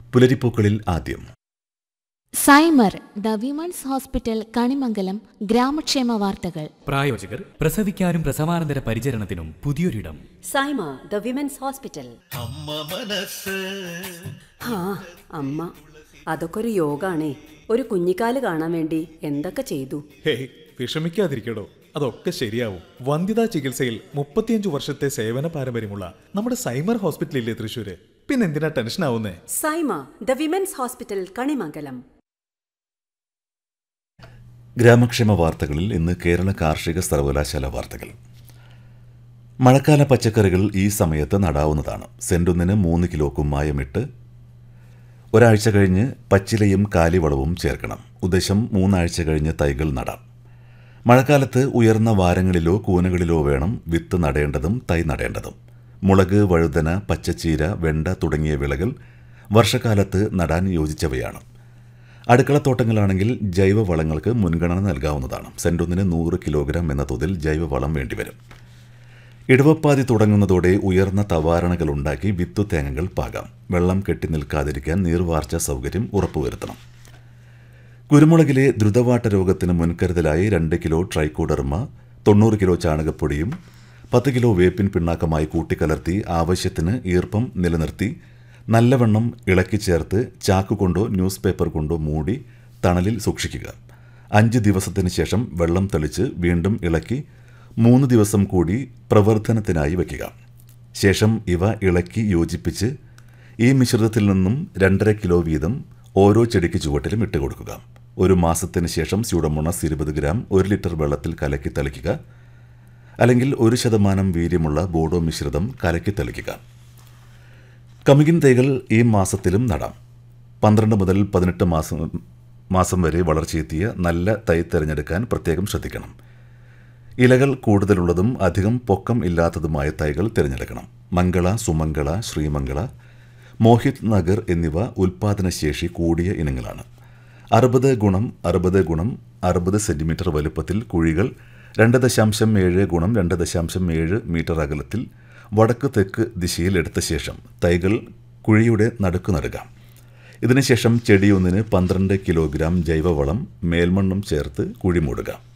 പുലരിപ്പൂക്കളിൽ ആദ്യം Saima the women's hospital Kanimangalam ഗ്രാമക്ഷേമ വാർത്തകൾ പ്രായോജകർ പ്രസവിക്കാനും പ്രസവാനന്തര പരിചരണത്തിനും പുതിയൊരിടം സൈമ ദ വിമൻസ് ഹോസ്പിറ്റൽ ആ അമ്മ അതൊക്കെ ഒരു യോഗാണേ ഒരു കുഞ്ഞിക്കാല് കാണാൻ വേണ്ടി എന്തൊക്കെ ചെയ്തു ഹേയ് വിഷമിക്കാതിരിക്കടോ അതൊക്കെ ശരിയാവും വന്ധ്യതാ ചികിത്സയിൽ മുപ്പത്തിയഞ്ചു വർഷത്തെ സേവന പാരമ്പര്യമുള്ള നമ്മുടെ സൈമർ ഹോസ്പിറ്റലില്ലേ തൃശ്ശൂര് പിന്നെ എന്തിനാ ടെൻഷൻ ആവുന്നേ Saima the women's hospital Kanimangalam ഗ്രാമക്ഷേമ വാർത്തകളിൽ ഇന്ന് കേരള കാർഷിക സർവകലാശാല വാർത്തകൾ മഴക്കാല പച്ചക്കറികൾ ഈ സമയത്ത് നടാവുന്നതാണ് സെന്റൊന്നിന് മൂന്ന് കിലോ കുമ്മായമിട്ട് ഒരാഴ്ച കഴിഞ്ഞ് പച്ചിലയും കാലിവളവും ചേർക്കണം ഉദ്ദേശം മൂന്നാഴ്ച കഴിഞ്ഞ് തൈകൾ നടാം മഴക്കാലത്ത് ഉയർന്ന വാരങ്ങളിലോ കൂനകളിലോ വേണം വിത്ത് നടേണ്ടതും തൈ നടേണ്ടതും മുളക് വഴുതന പച്ചച്ചീര വെണ്ട തുടങ്ങിയ വിളകൾ വർഷക്കാലത്ത് നടാൻ യോജിച്ചവയാണ് അടുക്കളത്തോട്ടങ്ങളാണെങ്കിൽ ജൈവവളങ്ങൾക്ക് മുൻഗണന നൽകാവുന്നതാണ് സെന്റൊന്നിന് നൂറ് കിലോഗ്രാം എന്ന തോതിൽ ജൈവവളം വേണ്ടിവരും ഇടവപ്പാതി തുടങ്ങുന്നതോടെ ഉയർന്ന തവാരണകൾ ഉണ്ടാക്കി വിത്തു തേങ്ങകൾ പാകാം വെള്ളം കെട്ടി നിൽക്കാതിരിക്കാൻ നീർവാർച്ച സൗകര്യം ഉറപ്പുവരുത്തണം കുരുമുളകിലെ ദ്രുതവാട്ട രോഗത്തിന് മുൻകരുതലായി രണ്ട് കിലോ ട്രൈക്കോഡർമ തൊണ്ണൂറ് കിലോ ചാണകപ്പൊടിയും പത്ത് കിലോ വേപ്പിൻ പിണ്ണാക്കമായി കൂട്ടിക്കലർത്തി ആവശ്യത്തിന് ഈർപ്പം നിലനിർത്തി നല്ലവണ്ണം ഇളക്കി ചേർത്ത് ചാക്ക് കൊണ്ടോ ന്യൂസ് പേപ്പർ കൊണ്ടോ മൂടി തണലിൽ സൂക്ഷിക്കുക അഞ്ച് ദിവസത്തിന് ശേഷം വെള്ളം തെളിച്ച് വീണ്ടും ഇളക്കി മൂന്ന് ദിവസം കൂടി പ്രവർത്തനത്തിനായി വയ്ക്കുക ശേഷം ഇവ ഇളക്കി യോജിപ്പിച്ച് ഈ മിശ്രിതത്തിൽ നിന്നും രണ്ടര കിലോ വീതം ഓരോ ചെടിക്ക് ചുവട്ടിലും ഇട്ട് കൊടുക്കുക ഒരു മാസത്തിന് ശേഷം സ്യൂഡമോണസ് ഇരുപത് ഗ്രാം ഒരു ലിറ്റർ വെള്ളത്തിൽ കലക്കി തളിക്കുക അല്ലെങ്കിൽ ഒരു ശതമാനം വീര്യമുള്ള ബോഡോ മിശ്രിതം കലക്കി തളിക്കുക കമുകിൻ തൈകൾ ഈ മാസത്തിലും നടാം പന്ത്രണ്ട് മുതൽ പതിനെട്ട് മാസം മാസം വരെ വളർച്ചയെത്തിയ നല്ല തൈ തിരഞ്ഞെടുക്കാൻ പ്രത്യേകം ശ്രദ്ധിക്കണം ഇലകൾ കൂടുതലുള്ളതും അധികം പൊക്കം ഇല്ലാത്തതുമായ തൈകൾ തിരഞ്ഞെടുക്കണം മംഗള സുമംഗള ശ്രീമംഗള മോഹിത് നഗർ എന്നിവ ഉൽപാദനശേഷി കൂടിയ ഇനങ്ങളാണ് അറുപത് ഗുണം അറുപത് ഗുണം അറുപത് സെൻറ്റിമീറ്റർ വലുപ്പത്തിൽ കുഴികൾ രണ്ട് ദശാംശം ഏഴ് ഗുണം രണ്ട് ദശാംശം ഏഴ് മീറ്റർ അകലത്തിൽ വടക്ക് തെക്ക് ദിശയിൽ എടുത്ത ശേഷം തൈകൾ കുഴിയുടെ നടുക്ക് നടുക ഇതിനുശേഷം ചെടിയൊന്നിന് പന്ത്രണ്ട് കിലോഗ്രാം ജൈവവളം മേൽമണ്ണും ചേർത്ത് കുഴി മൂടുക